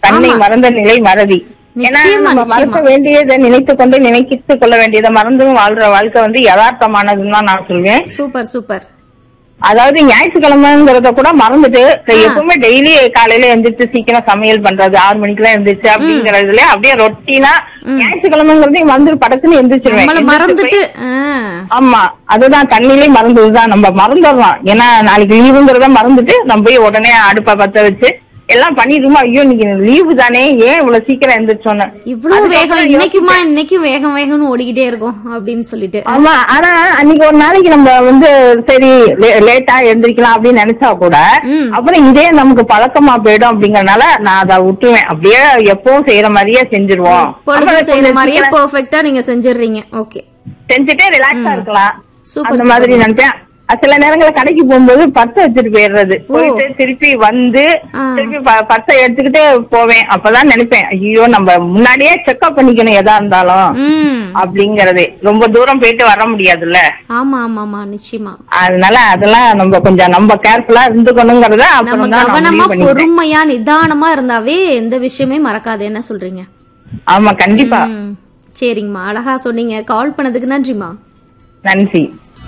தன்னை ஆமா. மறந்த நிலை மறதி ஏன்னா நிச்சயமா, நம்ம நிச்சயமா. மறக்க வேண்டியதை நினைத்து கொண்டு நினைத்து கொள்ள வேண்டியதை மறந்தும் வாழ்ற வாழ்க்கை வந்து யதார்த்தமானதுன்னு தான் நான் சொல்வேன் சூப்பர் சூப்பர் அதாவது ஞாயிற்றுக்கிழமைங்கிறத கூட மறந்துட்டு எப்பவுமே டெய்லி காலையில எந்திரிச்சு சீக்கிரம் சமையல் பண்றது ஆறு மணிக்கெல்லாம் எந்திரிச்சு அப்படிங்கறதுல அப்படியே ரொட்டீனா ஞாயிற்றுக்கிழமைங்கிறதையும் மறந்து படக்குன்னு எந்திரிச்சிருவேன் நம்மள எந்திரிச்சு மறந்துட்டு போய்- ஆ, ஆமா அதுதான் தண்ணிலே மறந்ததுதான் நம்ம மறந்துடுறோம் ஏன்னா நாளைக்கு லீவுங்கிறத மறந்துட்டு நம்ம போய் உடனே அடுப்பை பத்த வச்சு எல்லாம் பண்ணிடுமா ஐயோ இன்னைக்கு லீவு தானே ஏன் இவ்வளவு சீக்கிரம் எந்திரிச்சோன்னு இவ்வளவு வேகம் இன்னைக்குமா இன்னைக்கும் வேகம் வேகம்னு ஓடிக்கிட்டே இருக்கும் அப்படின்னு சொல்லிட்டு ஆமா ஆனா அன்னைக்கு ஒரு நாளைக்கு நம்ம வந்து சரி லேட்டா எந்திரிக்கலாம் அப்படின்னு நினைச்சா கூட ம். அப்புறம் இதே நமக்கு பழக்கமா போயிடும் அப்படிங்கறதுனால நான் அதை விட்டுருவேன் அப்படியே எப்பவும் செய்யற மாதிரியே செஞ்சிருவோம் பொழுது அப்புறம் செய்யற கொஞ்சம் மாதிரியே சீக்கிரம் பெர்ஃபெக்ட்டா நீங்க செஞ்சிடுறீங்க ஓகே செஞ்சுட்டே ரிலாக்ஸா இருக்கலாம் சூப்பர், அந்த மாதிரி நினைப்பேன் அஹ் சில நேரங்கள்ல கடைக்கு போகும்போது பர்ஸ் வச்சுட்டு போயிடுறது போயிட்டு திருப்பி வந்து ஆ. திருப்பி பர்ஸை எடுத்துக்கிட்டு போவேன் அப்பதான் நினைப்பேன் ஐயோ நம்ம முன்னாடியே செக்அப் பண்ணிக்கணும் எதா இருந்தாலும் ம் அப்படிங்கறதே ரொம்ப தூரம் போயிட்டு வர முடியாதுல்ல ஆமா ஆமா ஆமா நிச்சயமா அதனால அதெல்லாம் நம்ம கொஞ்சம் நம்ம கேர்ஃபுல்லா இருந்துக்கணுங்கிறத நம்ம அப்புறம் தான் நான் கவனமா முடிவு பண்ணிட்டேன் பொறுமையா நிதானமா இருந்தாவே எந்த விஷயமே மறக்காது என்ன சொல்றீங்க ஆமா கண்டிப்பா ம், சரிங்கம்மா அழகா சொன்னீங்க கால் பண்ணதுக்கு நன்றிம்மா நன்றி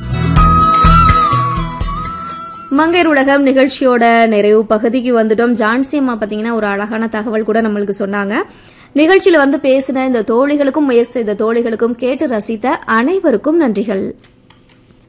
மங்கையர் உலகம் நிகழ்ச்சியோட நிறைவு பகுதிக்கு வந்துட்டோம் ஜான்சி அம்மா பாத்தீங்கன்னா ஒரு அழகான தகவல் கூட நம்மளுக்கு சொன்னாங்க நிகழ்ச்சியில வந்து பேசின இந்த தோழிகளுக்கும் முயற்சி செய்த தோழிகளுக்கும் கேட்டு ரசித்த அனைவருக்கும் நன்றிகள்